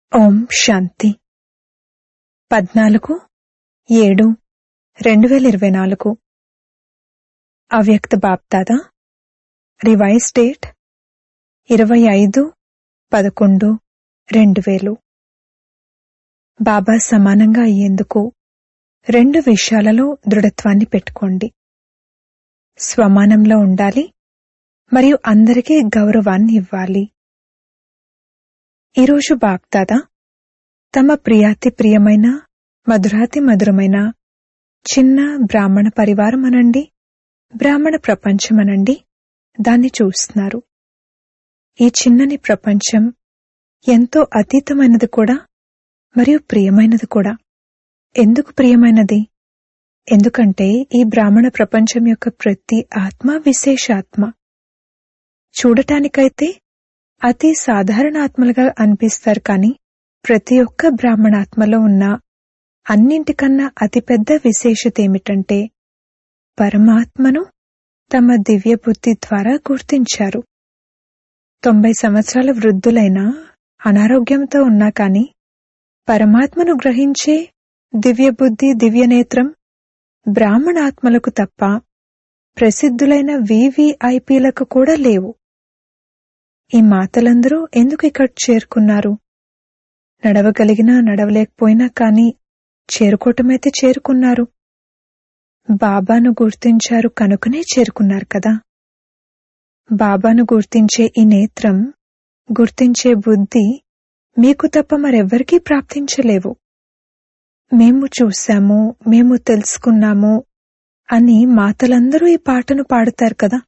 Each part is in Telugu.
ఓం శాంతి పద్నాలుగు ఏడు రెండు వేల ఇరవై నాలుగు అవ్యక్త బాప్దాదా రివైజ్ డేట్ ఇరవై ఐదు పదకొండు రెండు వేలు బాబా సమానంగా అయ్యేందుకు రెండు విషయాలలో దృఢత్వాన్ని పెట్టుకోండి స్వమానంలో ఉండాలి మరియు అందరికీ గౌరవాన్ని ఇవ్వాలి ఈరోజు బాప్దాదా తమ ప్రియాతి ప్రియమైన మధురాతి మధురమైన చిన్న బ్రాహ్మణ పరివారం అనండి బ్రాహ్మణ ప్రపంచం అనండి దాన్ని చూస్తున్నారు ఈ చిన్నని ప్రపంచం ఎంతో అతీతమైనది కూడా మరియు ప్రియమైనది కూడా ఎందుకు ప్రియమైనది ఎందుకంటే ఈ బ్రాహ్మణ ప్రపంచం యొక్క ప్రతి ఆత్మ విశేషాత్మ చూడటానికైతే అతి సాధారణ ఆత్మలుగా అనిపిస్తారు కాని ప్రతి ఒక్క బ్రాహ్మణాత్మలో ఉన్న అన్నింటికన్నా అతిపెద్ద విశేషత ఏమిటంటే పరమాత్మను తమ దివ్య బుద్ధి ద్వారా గుర్తించారు తొంభై సంవత్సరాల వృద్ధులైన అనారోగ్యంతో ఉన్నా కాని పరమాత్మను గ్రహించే దివ్య బుద్ధి దివ్యనేత్రం బ్రాహ్మణాత్మలకు తప్ప ప్రసిద్ధులైన వివిఐపీలకు కూడా లేవు ఈ మాతలందరూ ఎందుకు ఇక్కడ చేరుకున్నారు నడవగలిగినా నడవలేకపోయినా కాని చేరుకోవటమైతే చేరుకున్నారు బాబాను గుర్తించారు కనుకనే చేరుకున్నారు కదా బాబాను గుర్తించే ఈ నేత్రం గుర్తించే బుద్ధి మీకు తప్ప మరెవ్వరికీ ప్రాప్తించలేవు మేము చూశాము మేము తెలుసుకున్నాము అని మాతలందరూ ఈ పాటను పాడుతారు కదా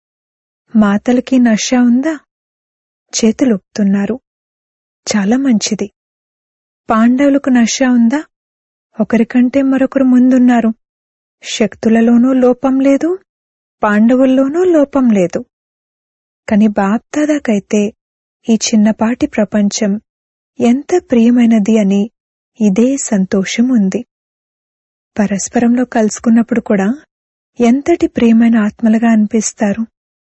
మాతలకి నష ఉందా చేతులొప్పుతున్నారు చాలా మంచిది పాండవులకు నష ఉందా ఒకరికంటే మరొకరు ముందున్నారు శక్తులలోనూ లోపం లేదు పాండవుల్లోనూ లోపం లేదు కాని బాప్దాదాకైతే ఈ చిన్నపాటి ప్రపంచం ఎంత ప్రియమైనది అని ఇదే సంతోషం ఉంది పరస్పరంలో కలుసుకున్నప్పుడు కూడా ఎంతటి ప్రియమైన ఆత్మలుగా అనిపిస్తారు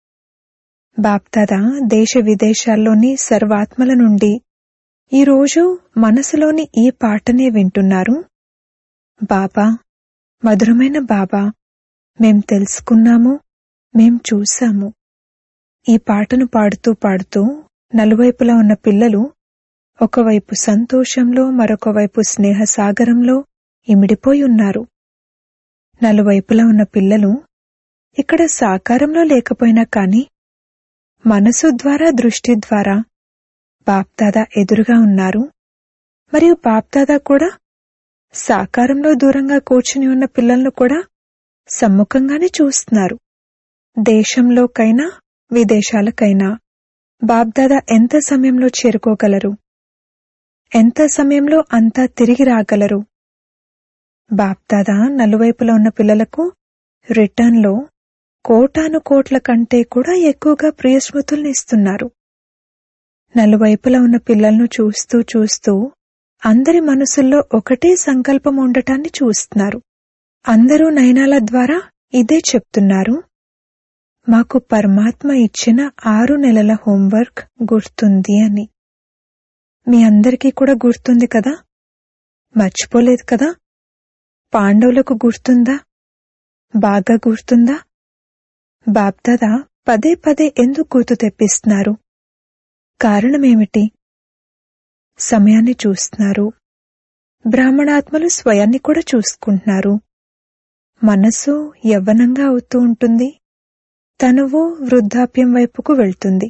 బాప్దాదా దేశ విదేశాల్లోని సర్వాత్మల నుండి ఈరోజు మనసులోని ఈ పాటనే వింటున్నారు బాబా మధురమైన బాబా మేం తెలుసుకున్నాము మేం చూశాము ఈ పాటను పాడుతూ పాడుతూ నలువైపులా ఉన్న పిల్లలు ఒకవైపు సంతోషంలో మరొక వైపు స్నేహ సాగరంలో ఇమిడిపోయి ఉన్నారు నలువైపులా ఉన్న పిల్లలు ఇక్కడ సాకారంలో లేకపోయినా కాని మనసు ద్వారా దృష్టి ద్వారా బాప్దాదా ఎదురుగా ఉన్నారు మరియు బాప్దాదా కూడా సాకారంలో దూరంగా కూర్చుని ఉన్న పిల్లలను కూడా సమ్ముఖంగానే చూస్తున్నారు దేశంలోకైనా విదేశాలకైనా బాబ్దాదా ఎంత సమయంలో చేరుకోగలరు ఎంత సమయంలో అంతా తిరిగి రాగలరు బాప్దాదా నలువైపులా ఉన్న పిల్లలకు రిటర్న్లో కోటాను కోట్ల కంటే కూడా ఎక్కువగా ప్రియస్మృతుల్ని ఇస్తున్నారు నలువైపులా ఉన్న పిల్లలను చూస్తూ చూస్తూ అందరి మనసుల్లో ఒకటే సంకల్పం ఉండటాన్ని చూస్తున్నారు అందరూ నయనాల ద్వారా ఇదే చెప్తున్నారు మాకు పరమాత్మ ఇచ్చిన ఆరు నెలల హోంవర్క్ గుర్తుంది అని మీ అందరికీ కూడా గుర్తుంది కదా మర్చిపోలేదు కదా పాండవులకు గుర్తుందా బాగా గుర్తుందా బాబ్దాదా పదే పదే ఎందుకు గుర్తు తెప్పిస్తున్నారు కారణమేమిటి సమయాన్ని చూస్తున్నారు బ్రాహ్మణాత్మలు స్వయాన్ని కూడా చూసుకుంటున్నారు మనసు యవ్వనంగా అవుతూ ఉంటుంది తనువు వృద్ధాప్యం వైపుకు వెళ్తుంది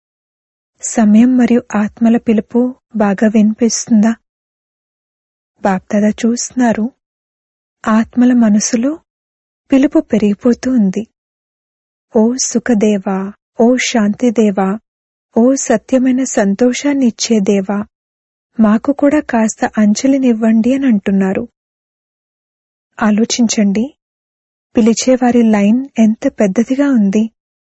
సమయం మరియు ఆత్మల పిలుపు బాగా వినిపిస్తుందా బాప్దాదా చూస్తున్నారు ఆత్మల మనసులో పిలుపు పెరిగిపోతూ ఉంది ఓ సుఖదేవా ఓ శాంతిదేవా ఓ సత్యమైన సంతోషాన్ని ఇచ్చే దేవా మాకు కూడా కాస్త అంజలినివ్వండి అని అంటున్నారు ఆలోచించండి పిలిచేవారి లైన్ ఎంత పెద్దదిగా ఉంది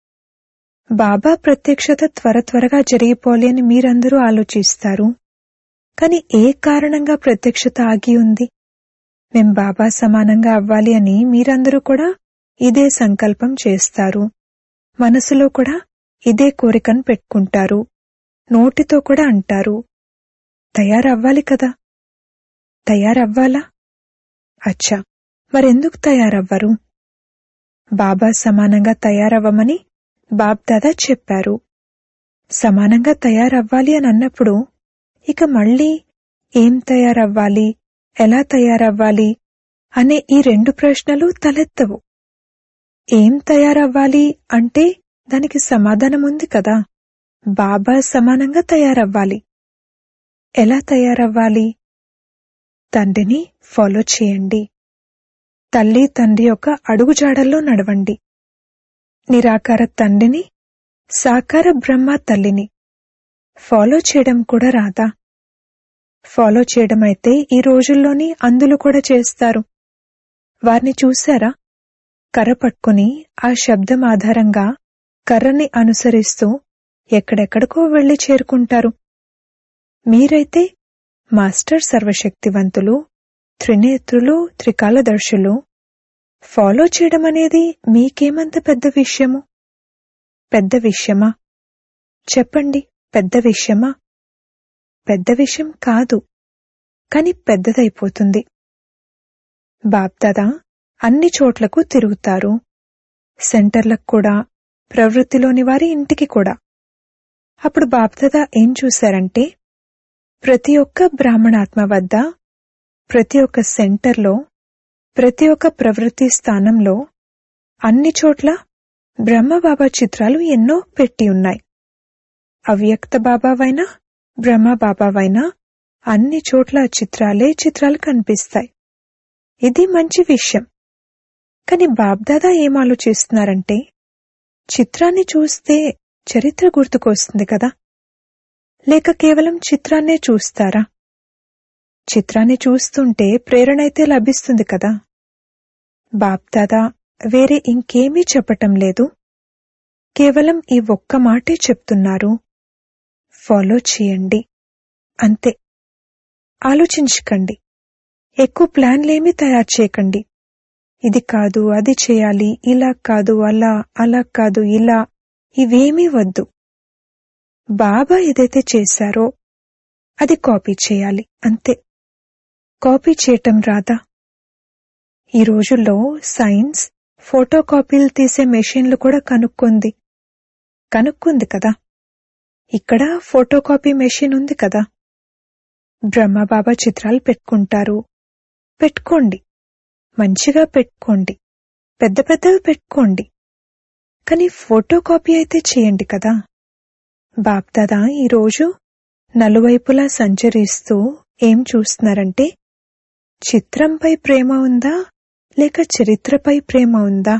బాబా ప్రత్యక్షత త్వర త్వరగా జరిగిపోలే అని మీరందరూ ఆలోచిస్తారు కాని ఏ కారణంగా ప్రత్యక్షత ఆగి ఉంది మేం బాబా సమానంగా అవ్వాలి అని మీరందరూ కూడా ఇదే సంకల్పం చేస్తారు మనసులో కూడా ఇదే కోరికను పెట్టుకుంటారు నోటితో కూడా అంటారు తయారవ్వాలి కదా తయారవ్వాలా అచ్చా మరెందుకు తయారవ్వరు బాబా సమానంగా తయారవ్వమని బాబ్దాదా చెప్పారు సమానంగా తయారవ్వాలి అని అన్నప్పుడు ఇక మళ్ళీ ఏం తయారవ్వాలి ఎలా తయారవ్వాలి అనే ఈ రెండు ప్రశ్నలు తలెత్తవు ఏం తయారవ్వాలి అంటే దానికి సమాధానం ఉంది కదా బాబా సమానంగా తయారవ్వాలి ఎలా తయారవ్వాలి తండ్రిని ఫాలో చేయండి తల్లి తండ్రి యొక్క అడుగుజాడల్లో నడవండి నిరాకార తండ్రిని సాకార బ్రహ్మ తల్లిని ఫాలో చేయడం కూడా రాదా ఫాలో చేయడం అయితే ఈ రోజుల్లోని అందులు కూడా చేస్తారు వారిని చూశారా కర్ర పట్టుకుని ఆ శబ్దం ఆధారంగా కర్రని అనుసరిస్తూ ఎక్కడెక్కడికో వెళ్లి చేరుకుంటారు మీరైతే మాస్టర్ సర్వశక్తివంతులు త్రినేత్రులు త్రికాలదర్శులు ఫాలో చేయడం అనేది మీకేమంత పెద్ద విషయము పెద్ద విషయమా చెప్పండి పెద్ద విషయమా పెద్ద విషయం కాదు కాని పెద్దదైపోతుంది బాప్దాదా అన్ని చోట్లకు తిరుగుతారు సెంటర్లకు కూడా ప్రవృత్తిలోని వారి ఇంటికి కూడా అప్పుడు బాప్దాదా ఏం చూశారంటే ప్రతి ఒక్క బ్రాహ్మణాత్మ వద్ద ప్రతి ఒక్క సెంటర్లో ప్రతి ఒక్క ప్రవృత్తి స్థానంలో అన్ని చోట్ల బ్రహ్మబాబా చిత్రాలు ఎన్నో పెట్టి ఉన్నాయి అవ్యక్త బాబావైనా బ్రహ్మబాబావైనా అన్ని చోట్ల చిత్రాలే చిత్రాలు కనిపిస్తాయి ఇది మంచి విషయం కాని బాబ్దాదా ఏం ఆలోచిస్తున్నారంటే చిత్రాన్ని చూస్తే చరిత్ర గుర్తుకొస్తుంది కదా లేక కేవలం చిత్రాన్నే చూస్తారా చిత్రాన్ని చూస్తుంటే ప్రేరణైతే లభిస్తుంది కదా బాప్దాదా వేరే ఇంకేమీ చెప్పటం లేదు కేవలం ఈ ఒక్క మాటే చెప్తున్నారు ఫాలో చేయండి అంతే ఆలోచించకండి ఎక్కువ ప్లాన్లేమీ తయారు చేయకండి ఇది కాదు అది చేయాలి ఇలా కాదు అలా అలా కాదు ఇలా ఇవేమీ వద్దు బాబా ఏదైతే చేశారో అది కాపీ చేయాలి అంతే కాపీ చేయటం రాదా ఈ రోజుల్లో సైన్స్ ఫోటో కాపీలు తీసే మెషిన్లు కూడా కనుక్కుంది కనుక్కుంది కదా ఇక్కడ ఫోటో కాపీ మెషిన్ ఉంది కదా బ్రహ్మబాబా చిత్రాలు పెట్టుకుంటారు పెట్టుకోండి మంచిగా పెట్టుకోండి పెద్ద పెద్దవి పెట్టుకోండి కానీ ఫోటో కాపీ అయితే చేయండి కదా బాప్దాదా ఈరోజు నలువైపులా సంచరిస్తూ ఏం చూస్తున్నారంటే చిత్రంపై ప్రేమ ఉందా లేక చరిత్రపై ప్రేమ ఉందా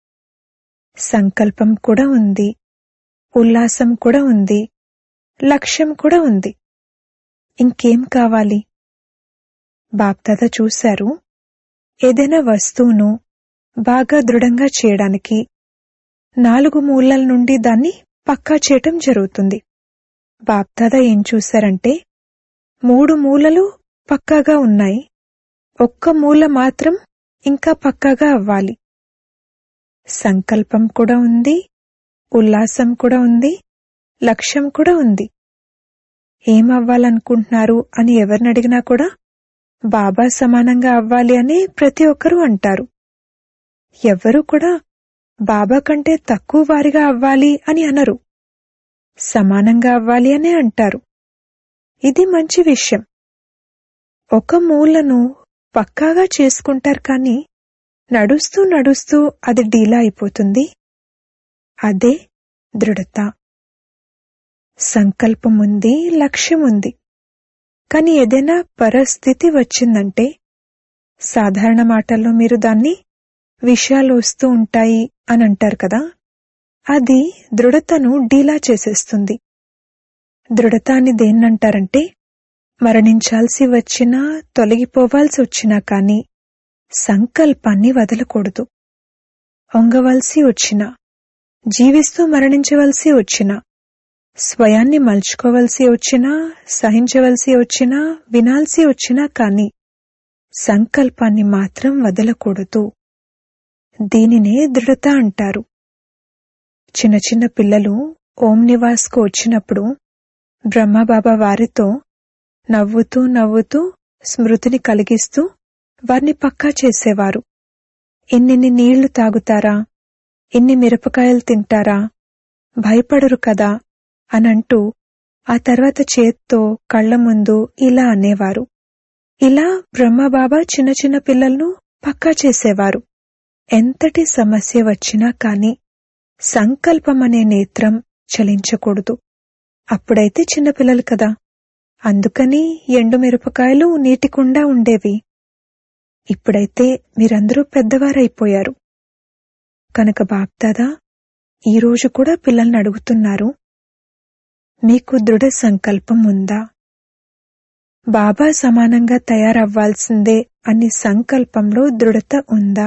సంకల్పం కూడా ఉంది ఉల్లాసం కూడా ఉంది లక్ష్యం కూడా ఉంది ఇంకేం కావాలి బాప్దాద చూశారు ఏదైనా వస్తువును బాగా దృఢంగా చేయడానికి నాలుగు మూలల నుండి దాన్ని పక్కా చేయటం జరుగుతుంది బాప్దాద ఏం చూశారంటే మూడు మూలలు పక్కాగా ఉన్నాయి ఒక్క మూల మాత్రం ఇంకా పక్కాగా అవ్వాలి సంకల్పం కూడా ఉంది ఉల్లాసం కూడా ఉంది లక్ష్యం కూడా ఉంది ఏమవ్వాలనుకుంటున్నారు అని ఎవరిని అడిగినా కూడా బాబా సమానంగా అవ్వాలి అని ప్రతి ఒక్కరూ అంటారు ఎవ్వరూ కూడా బాబా కంటే తక్కువ వారిగా అవ్వాలి అని అనరు సమానంగా అవ్వాలి అనే అంటారు ఇది మంచి విషయం ఒక మూలను పక్కాగా చేసుకుంటారు కానీ నడుస్తూ నడుస్తూ అది డీలా అయిపోతుంది అదే దృఢత సంకల్పం ఉంది లక్ష్యం ఉంది కానీ ఏదైనా పరిస్థితి వచ్చిందంటే సాధారణ మాటల్లో మీరు దాన్ని విషయాలు వస్తూ ఉంటాయి అని అంటారు కదా అది దృఢతను డీలా చేసేస్తుంది దృఢత అని దేన్నంటారంటే మరణించాల్సి వచ్చినా తొలగిపోవాల్సి వచ్చినా కాని సంకల్పాన్ని వదలకూడదు ఒంగవలసి వచ్చినా జీవిస్తూ మరణించవలసి వచ్చినా స్వయాన్ని మలుచుకోవలసి వచ్చినా సహించవలసి వచ్చినా వినాల్సి వచ్చినా కాని సంకల్పాన్ని మాత్రం వదలకూడదు దీనినే దృఢత అంటారు చిన్న చిన్న పిల్లలు ఓం నివాస్కు వచ్చినప్పుడు బ్రహ్మబాబా వారితో నవ్వుతూ నవ్వుతూ స్మృతిని కలిగిస్తూ వారిని పక్కా చేసేవారు ఇన్నిన్ని నీళ్లు తాగుతారా ఇన్ని మిరపకాయలు తింటారా భయపడరు కదా అనంటూ ఆ తర్వాత చేత్తో కళ్ల ముందు ఇలా అనేవారు ఇలా బ్రహ్మబాబా చిన్న చిన్న పిల్లలను పక్కా చేసేవారు ఎంతటి సమస్య వచ్చినా కాని సంకల్పమనే నేత్రం చలించకూడదు అప్పుడైతే చిన్నపిల్లలు కదా అందుకని ఎండు మిరపకాయలు నీటికుండా ఉండేవి ఇప్పుడైతే మీరందరూ పెద్దవారైపోయారు కనుక బాప్దాదా ఈరోజు కూడా పిల్లల్ని అడుగుతున్నారు మీకు దృఢ సంకల్పం ఉందా బాబా సమానంగా తయారవ్వాల్సిందే అని సంకల్పంలో దృఢత ఉందా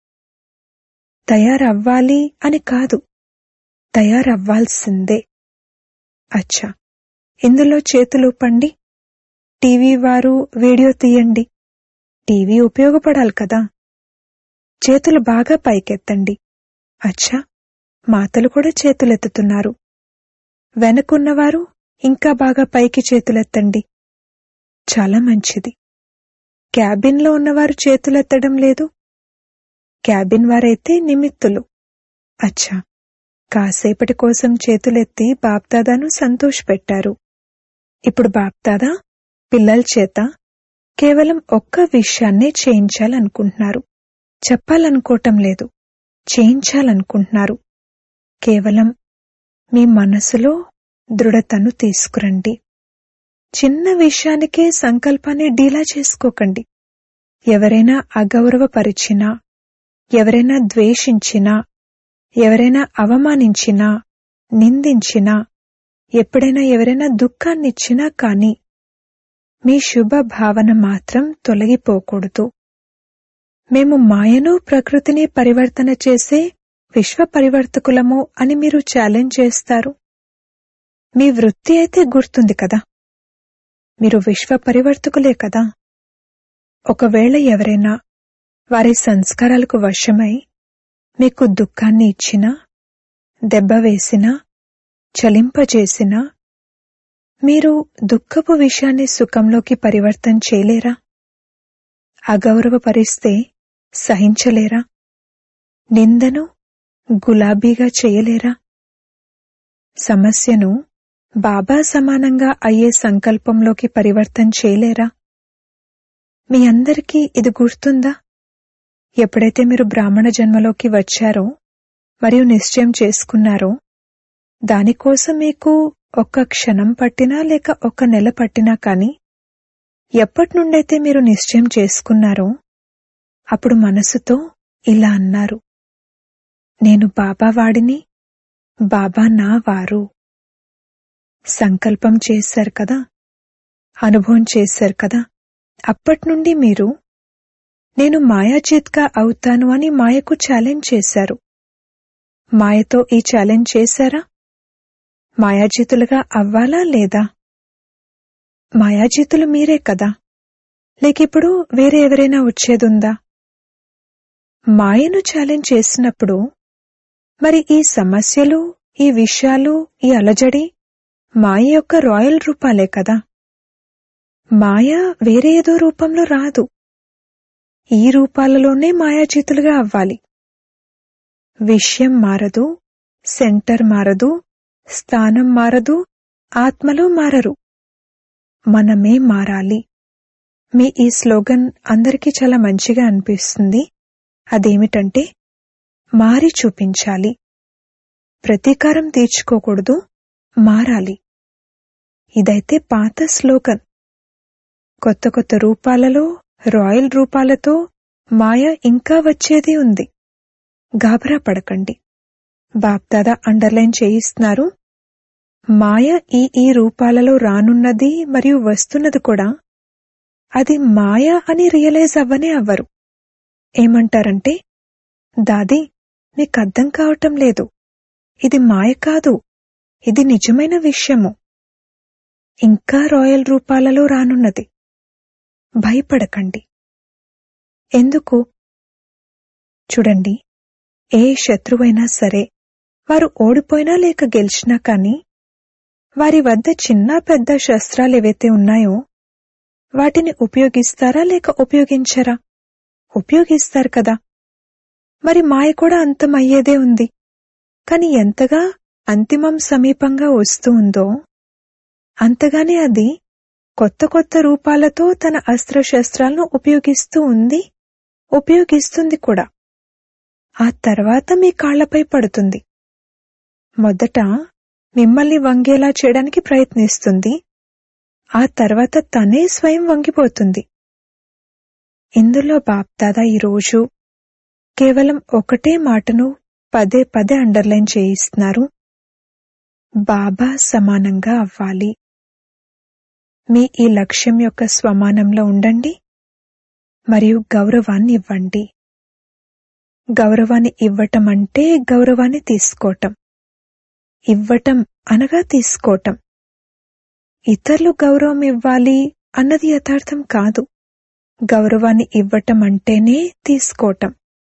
తయారవ్వాలి అని కాదు తయారవ్వాల్సిందే అచ్చా ఇందులో చేతులు పండి టీవీ వారు వీడియో తీయండి టీవీ ఉపయోగపడాలి కదా చేతులు బాగా పైకెత్తండి అచ్చా మాతలు కూడా చేతులెత్తుతున్నారు వెనకున్నవారు ఇంకా బాగా పైకి చేతులెత్తండి చాలా మంచిది క్యాబిన్లో ఉన్నవారు చేతులెత్తడం లేదు క్యాబిన్ వారైతే నిమిత్తులు అచ్చా కాసేపటి కోసం చేతులెత్తి బాప్దాదాను సంతోషపెట్టారు ఇప్పుడు బాప్దాదా పిల్లల చేత కేవలం ఒక్క విషయాన్నే చేయించాలనుకుంటున్నారు చెప్పాలనుకోవటం లేదు చేయించాలనుకుంటున్నారు కేవలం మీ మనసులో దృఢతను తీసుకురండి చిన్న విషయానికే సంకల్పాన్ని డీలా చేసుకోకండి ఎవరైనా అగౌరవపరిచినా ఎవరైనా ద్వేషించినా ఎవరైనా అవమానించినా నిందించినా ఎప్పుడైనా ఎవరైనా దుఃఖాన్నిచ్చినా కాని మీ శుభ భావన మాత్రం తొలగిపోకూడదు మేము మాయను ప్రకృతిని పరివర్తన చేసే విశ్వ పరివర్తకులము అని మీరు ఛాలెంజ్ చేస్తారు మీ వృత్తి అయితే గుర్తుంది కదా మీరు విశ్వ పరివర్తకులే కదా ఒకవేళ ఎవరైనా వారి సంస్కారాలకు వశమై మీకు దుఃఖాన్ని ఇచ్చినా దెబ్బ వేసినా చలింపజేసినా మీరు దుఃఖపు విషయాన్ని సుఖంలోకి పరివర్తన చేయలేరా అగౌరవపరిస్తే సహించలేరా నిందను గులాబీగా చేయలేరా సమస్యను బాబా సమానంగా అయ్యే సంకల్పంలోకి పరివర్తన చేయలేరా మీ అందరికీ ఇది గుర్తుందా ఎప్పుడైతే మీరు బ్రాహ్మణ జన్మలోకి వచ్చారో మరియు నిశ్చయం చేసుకున్నారో దానికోసం మీకు ఒక్క క్షణం పట్టినా లేక ఒక్క నెల పట్టినా కాని ఎప్పటి నుండైతే మీరు నిశ్చయం చేసుకున్నారో అప్పుడు మనసుతో ఇలా అన్నారు నేను బాబా వాడిని బాబా నా వారు సంకల్పం చేశారు కదా అనుభవం చేశారు కదా అప్పట్నుండి మీరు నేను మాయాజీత్గా అవుతాను అని మాయకు ఛాలెంజ్ చేశారు మాయతో ఈ ఛాలెంజ్ చేశారా మాయాజీతులుగా అవ్వాలా లేదా మాయాజీతులు మీరే కదా లేకిప్పుడు వేరే ఎవరైనా వచ్చేదుందా మాయను ఛాలెంజ్ చేసినప్పుడు మరి ఈ సమస్యలు ఈ విషయాలు ఈ అలజడి మాయ యొక్క రాయల్ రూపాలే కదా మాయ వేరే ఏదో రూపంలో రాదు ఈ రూపాలలోనే మాయాజీతులుగా అవ్వాలి విషయం మారదు సెంటర్ మారదు స్థానం మారదు ఆత్మలో మారరు మనమే మారాలి మీ ఈ స్లోగన్ అందరికీ చాలా మంచిగా అనిపిస్తుంది అదేమిటంటే మారి చూపించాలి ప్రతీకారం తీర్చుకోకూడదు మారాలి ఇదైతే పాత స్లోగన్ కొత్త కొత్త రూపాలలో రాయల్ రూపాలతో మాయ ఇంకా వచ్చేది ఉంది గాబరా పడకండి బాప్దాదా అండర్లైన్ చేయిస్తున్నారు మాయ ఈ ఈ రూపాలలో రానున్నది మరియు వస్తున్నది కూడా అది మాయ అని రియలైజ్ అవ్వనే అవ్వరు ఏమంటారంటే దాది మీకు అర్థం కావటం లేదు ఇది మాయ కాదు ఇది నిజమైన విషయము ఇంకా రాయల్ రూపాలలో రానున్నది భయపడకండి ఎందుకు చూడండి ఏ శత్రువైనా సరే వారు ఓడిపోయినా లేక గెలిచినా కాని వారి వద్ద చిన్న పెద్ద శస్త్రాలు ఏవైతే ఉన్నాయో వాటిని ఉపయోగిస్తారా లేక ఉపయోగించరా ఉపయోగిస్తారు కదా మరి మాయ కూడా అంతమయ్యేదే ఉంది కాని ఎంతగా అంతిమం సమీపంగా వస్తూ ఉందో అంతగానే అది కొత్త కొత్త రూపాలతో తన అస్త్రశస్త్రాలను ఉపయోగిస్తూ ఉంది ఉపయోగిస్తుంది కూడా ఆ తర్వాత మీ కాళ్లపై పడుతుంది మొదట మిమ్మల్ని వంగేలా చేయడానికి ప్రయత్నిస్తుంది ఆ తర్వాత తనే స్వయం వంగిపోతుంది ఇందులో బాప్దాదా ఈరోజు కేవలం ఒకటే మాటను పదే పదే అండర్లైన్ చేయిస్తున్నారు బాబా సమానంగా అవ్వాలి మీ ఈ లక్ష్యం యొక్క స్వమానంలో ఉండండి మరియు గౌరవాన్ని ఇవ్వండి గౌరవాన్ని ఇవ్వటం అంటే గౌరవాన్ని తీసుకోవటం ఇవ్వటం అనగా తీసుకోవటం ఇతరులు గౌరవం ఇవ్వాలి అన్నది యథార్థం కాదు గౌరవాన్ని ఇవ్వటం అంటేనే తీసుకోవటం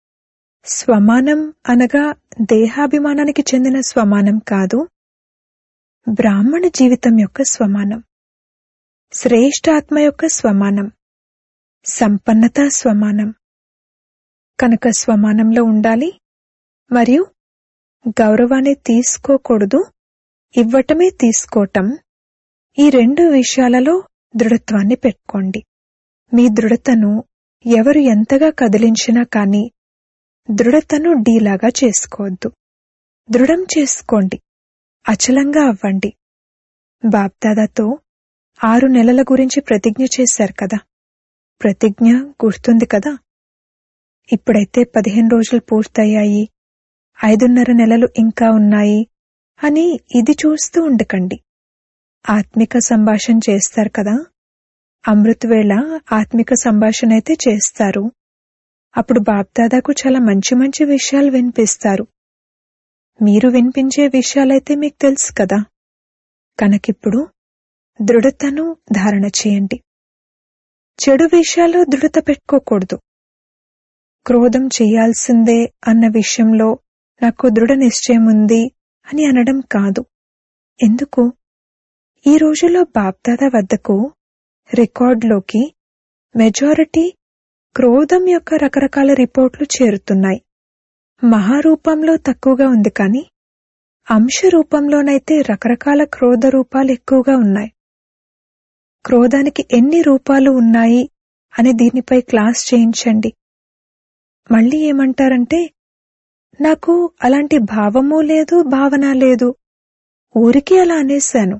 స్వమానం అనగా దేహాభిమానానికి చెందిన స్వమానం కాదు బ్రాహ్మణ జీవితం యొక్క స్వమానం శ్రేష్ఠాత్మ యొక్క స్వమానం సంపన్నత స్వమానం కనుక స్వమానంలో ఉండాలి మరియు గౌరవాన్ని తీసుకోకూడదు ఇవ్వటమే తీసుకోవటం ఈ రెండు విషయాలలో దృఢత్వాన్ని పెట్టుకోండి మీ దృఢతను ఎవరు ఎంతగా కదిలించినా కాని దృఢతను డీలాగా చేసుకోవద్దు దృఢం చేసుకోండి అచలంగా అవ్వండి బాప్దాదాతో ఆరు నెలల గురించి ప్రతిజ్ఞ చేశారు కదా ప్రతిజ్ఞ గుర్తుంది కదా ఇప్పుడైతే పదిహేను రోజులు పూర్తయ్యాయి ఐదున్నర నెలలు ఇంకా ఉన్నాయి అని ఇది చూస్తూ ఉండకండి ఆత్మిక సంభాషణ చేస్తారు కదా అమృత్ వేళ ఆత్మిక సంభాషణ అయితే చేస్తారు అప్పుడు బాప్దాదాకు చాలా మంచి మంచి విషయాలు వినిపిస్తారు మీరు వినిపించే విషయాలైతే మీకు తెలుసు కదా కనుకిప్పుడు దృఢతను ధారణ చేయండి చెడు విషయాల్లో దృఢత పెట్టుకోకూడదు క్రోధం చేయాల్సిందే అన్న విషయంలో నాకు దృఢ నిశ్చయం ఉంది అని అనడం కాదు ఎందుకు ఈ రోజుల్లో బాప్దాదా వద్దకు రికార్డులోకి మెజారిటీ క్రోధం యొక్క రకరకాల రిపోర్ట్లు చేరుతున్నాయి మహారూపంలో తక్కువగా ఉంది కానీ అంశ రూపంలోనైతే రకరకాల క్రోధ రూపాలు ఎక్కువగా ఉన్నాయి క్రోధానికి ఎన్ని రూపాలు ఉన్నాయి అని దీనిపై క్లాస్ చేయించండి మళ్ళీ ఏమంటారంటే నాకు అలాంటి భావము లేదు భావన లేదు ఊరికే అలా అనేశాను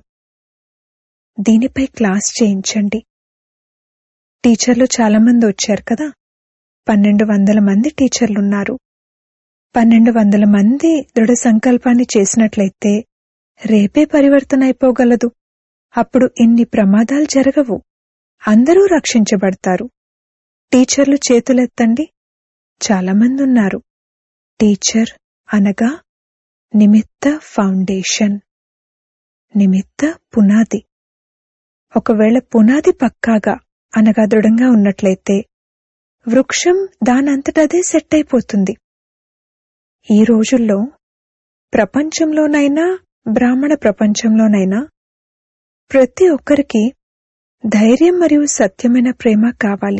దీనిపై క్లాస్ చేయించండి టీచర్లు చాలా మంది వచ్చారు కదా పన్నెండు వందల మంది టీచర్లున్నారు పన్నెండు వందల మంది దృఢ సంకల్పాన్ని చేసినట్లయితే రేపే పరివర్తన అయిపోగలదు అప్పుడు ఇన్ని ప్రమాదాలు జరగవు అందరూ రక్షించబడతారు టీచర్లు చేతులెత్తండి చాలా మంది ఉన్నారు టీచర్ అనగా నిమిత్త ఫౌండేషన్ నిమిత్త పునాది ఒకవేళ పునాది పక్కాగా అనగా దృఢంగా ఉన్నట్లయితే వృక్షం దానంతటదే సెట్ అయిపోతుంది ఈ రోజుల్లో ప్రపంచంలోనైనా బ్రాహ్మణ ప్రపంచంలోనైనా ప్రతి ఒక్కరికి ధైర్యం మరియు సత్యమైన ప్రేమ కావాలి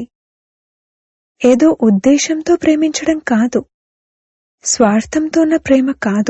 ఏదో ఉద్దేశంతో ప్రేమించడం కాదు స్వార్థంతో ఉన్న ప్రేమ కాదు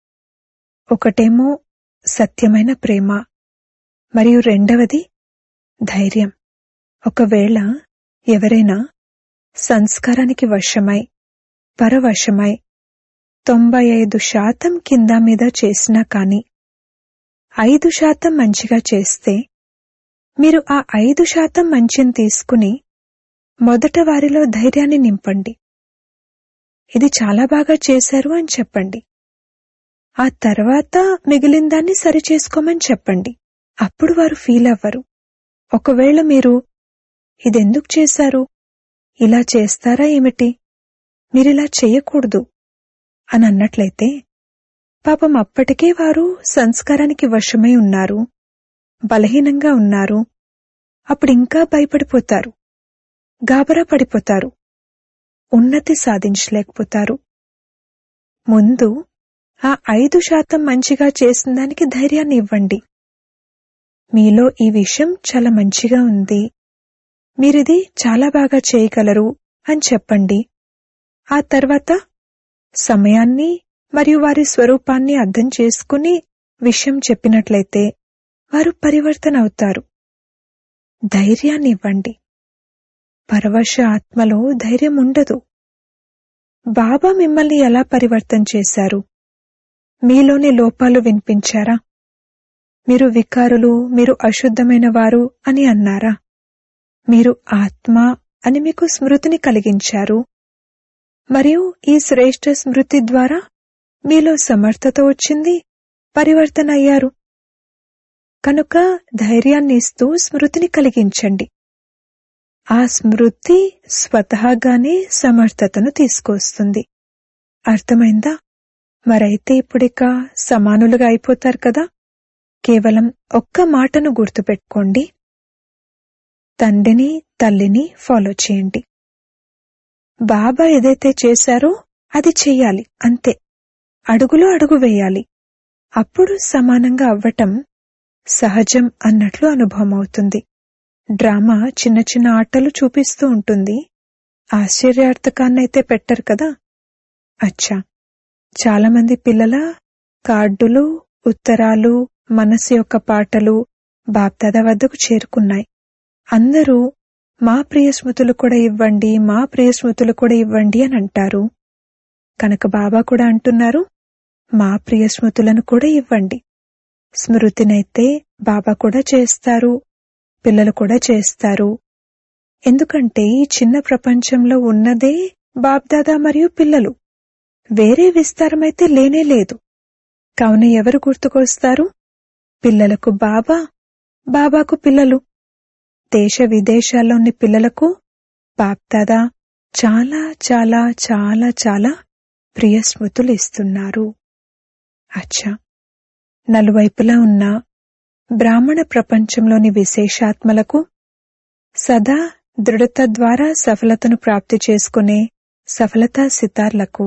ఒకటేమో సత్యమైన ప్రేమ మరియు రెండవది ధైర్యం ఒకవేళ ఎవరైనా సంస్కారానికి వశమై పరవశమై తొంభై ఐదు శాతం కింద మీద చేసినా కాని ఐదు శాతం మంచిగా చేస్తే మీరు ఆ ఐదు శాతం మంచిని తీసుకుని మొదట వారిలో ధైర్యాన్ని నింపండి ఇది చాలా బాగా చేశారు అని చెప్పండి ఆ తర్వాత మిగిలిన దాన్ని సరిచేసుకోమని చెప్పండి అప్పుడు వారు ఫీల్ అవ్వరు ఒకవేళ మీరు ఇదెందుకు చేశారు ఇలా చేస్తారా ఏమిటి మీరిలా చేయకూడదు అని అన్నట్లయితే పాపం అప్పటికే వారు సంస్కారానికి వశమై ఉన్నారు బలహీనంగా ఉన్నారు అప్పుడు ఇంకా భయపడిపోతారు గాబరా పడిపోతారు ఉన్నతి సాధించలేకపోతారు ముందు ఆ ఐదు శాతం మంచిగా చేసిన దానికి ధైర్యాన్ని ఇవ్వండి మీలో ఈ విషయం చాలా మంచిగా ఉంది మీరిది చాలా బాగా చేయగలరు అని చెప్పండి ఆ తర్వాత సమయాన్ని మరియు వారి స్వరూపాన్ని అర్థం చేసుకుని విషయం చెప్పినట్లయితే వారు పరివర్తన అవుతారు ధైర్యాన్ని ఇవ్వండి పరవశ ఆత్మలో ధైర్యం ఉండదు బాబా మిమ్మల్ని ఎలా పరివర్తన చేశారు మీలోని లోపాలు వినిపించారా మీరు వికారులు మీరు అశుద్ధమైన వారు అని అన్నారా మీరు ఆత్మ అని మీకు స్మృతిని కలిగించారు మరియు ఈ శ్రేష్ఠ స్మృతి ద్వారా మీలో సమర్థత వచ్చింది పరివర్తన అయ్యారు కనుక ధైర్యాన్ని ఇస్తూ స్మృతిని కలిగించండి ఆ స్మృతి స్వతహాగానే సమర్థతను తీసుకొస్తుంది అర్థమైందా మరైతే ఇప్పుడిక సమానులుగా అయిపోతారు కదా కేవలం ఒక్క మాటను గుర్తుపెట్టుకోండి తండ్రిని తల్లిని ఫాలో చేయండి బాబా ఏదైతే చేశారో అది చెయ్యాలి అంతే అడుగులో అడుగు వేయాలి అప్పుడు సమానంగా అవ్వటం సహజం అన్నట్లు అనుభవం అవుతుంది డ్రామా చిన్న చిన్న ఆటలు చూపిస్తూ ఉంటుంది ఆశ్చర్యార్థకాన్నైతే పెట్టరు కదా అచ్చా చాలా మంది పిల్లల కార్డులు ఉత్తరాలు మనసు యొక్క పాటలు బాప్దాద వద్దకు చేరుకున్నాయి అందరూ మా ప్రియ స్మృతులు కూడా ఇవ్వండి మా ప్రియ స్మృతులు కూడా ఇవ్వండి అని అంటారు కనుక బాబా కూడా అంటున్నారు మా ప్రియ స్మృతులను కూడా ఇవ్వండి స్మృతినైతే బాబా కూడా చేస్తారు పిల్లలు కూడా చేస్తారు ఎందుకంటే ఈ చిన్న ప్రపంచంలో ఉన్నదే బాబ్దాదా మరియు పిల్లలు వేరే విస్తారమైతే లేనే లేదు కావున ఎవరు గుర్తుకొస్తారు పిల్లలకు బాబా బాబాకు పిల్లలు దేశ విదేశాల్లోని పిల్లలకు బాప్దాదా చాలా చాలా చాలా చాలా ప్రియ స్మృతులు ఇస్తున్నారు అచ్చా నలువైపులా ఉన్న బ్రాహ్మణ ప్రపంచంలోని విశేషాత్మలకు సదా దృఢత ద్వారా సఫలతను ప్రాప్తి చేసుకునే సఫలతా సితార్లకు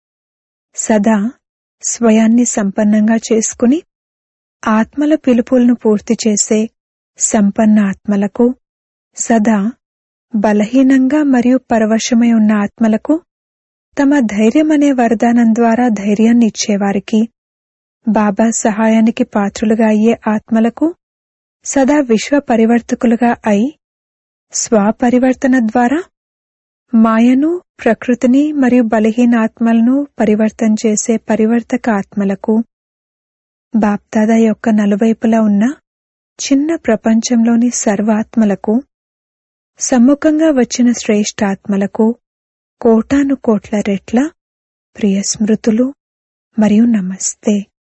సదా స్వయాన్ని సంపన్నంగా చేసుకుని ఆత్మల పిలుపులను పూర్తి చేసే సంపన్న ఆత్మలకు సదా బలహీనంగా మరియు పరవశమై ఉన్న ఆత్మలకు తమ ధైర్యమనే వరదానం ద్వారా ధైర్యాన్ని ఇచ్చేవారికి బాబా సహాయానికి పాత్రులుగా అయ్యే ఆత్మలకు సదా విశ్వ పరివర్తకులుగా అయి స్వపరివర్తన ద్వారా మాయను ప్రకృతిని మరియు బలహీన ఆత్మలను పరివర్తన చేసే పరివర్తక ఆత్మలకు బాప్దాదా యొక్క నలువైపులా ఉన్న చిన్న ప్రపంచంలోని సర్వాత్మలకు సమ్ముఖంగా వచ్చిన శ్రేష్ఠాత్మలకు కోటాను కోట్ల రెట్ల ప్రియ స్మృతులు మరియు నమస్తే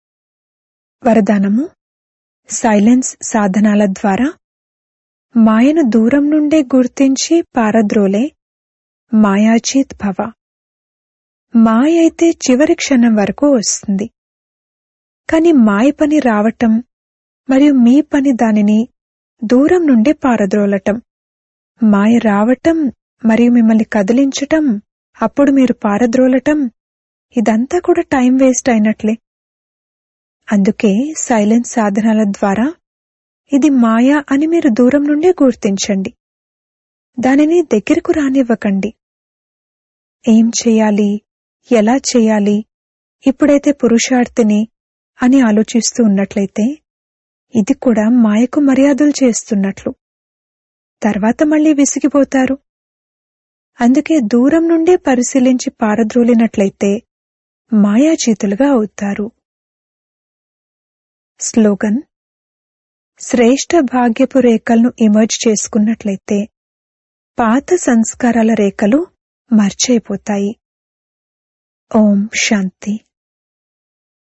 వరదానము సైలెన్స్ సాధనాల ద్వారా మాయను దూరం నుండే గుర్తించి పారద్రోలే మాయాచీత్ భవ మాయ అయితే చివరి క్షణం వరకు వస్తుంది కాని మాయ పని రావటం మరియు మీ పని దానిని దూరం నుండే పారద్రోలటం మాయ రావటం మరియు మిమ్మల్ని కదిలించటం అప్పుడు మీరు పారద్రోలటం ఇదంతా కూడా టైం వేస్ట్ అయినట్లే అందుకే సైలెన్స్ సాధనాల ద్వారా ఇది మాయా అని మీరు దూరం నుండే గుర్తించండి దానిని దగ్గరకు రానివ్వకండి ఏం చేయాలి ఎలా చేయాలి ఇప్పుడైతే పురుషార్థిని అని ఆలోచిస్తూ ఉన్నట్లయితే ఇది కూడా మాయకు మర్యాదలు చేస్తున్నట్లు తర్వాత మళ్ళీ విసిగిపోతారు అందుకే దూరం నుండే పరిశీలించి పారద్రోలినట్లయితే మాయాచీతులుగా అవుతారు స్లోగన్ శ్రేష్ఠ భాగ్యపు రేఖలను ఇమర్జ్ చేసుకున్నట్లయితే పాత సంస్కారాల రేఖలు మర్చైపోతాయి ఓం శాంతి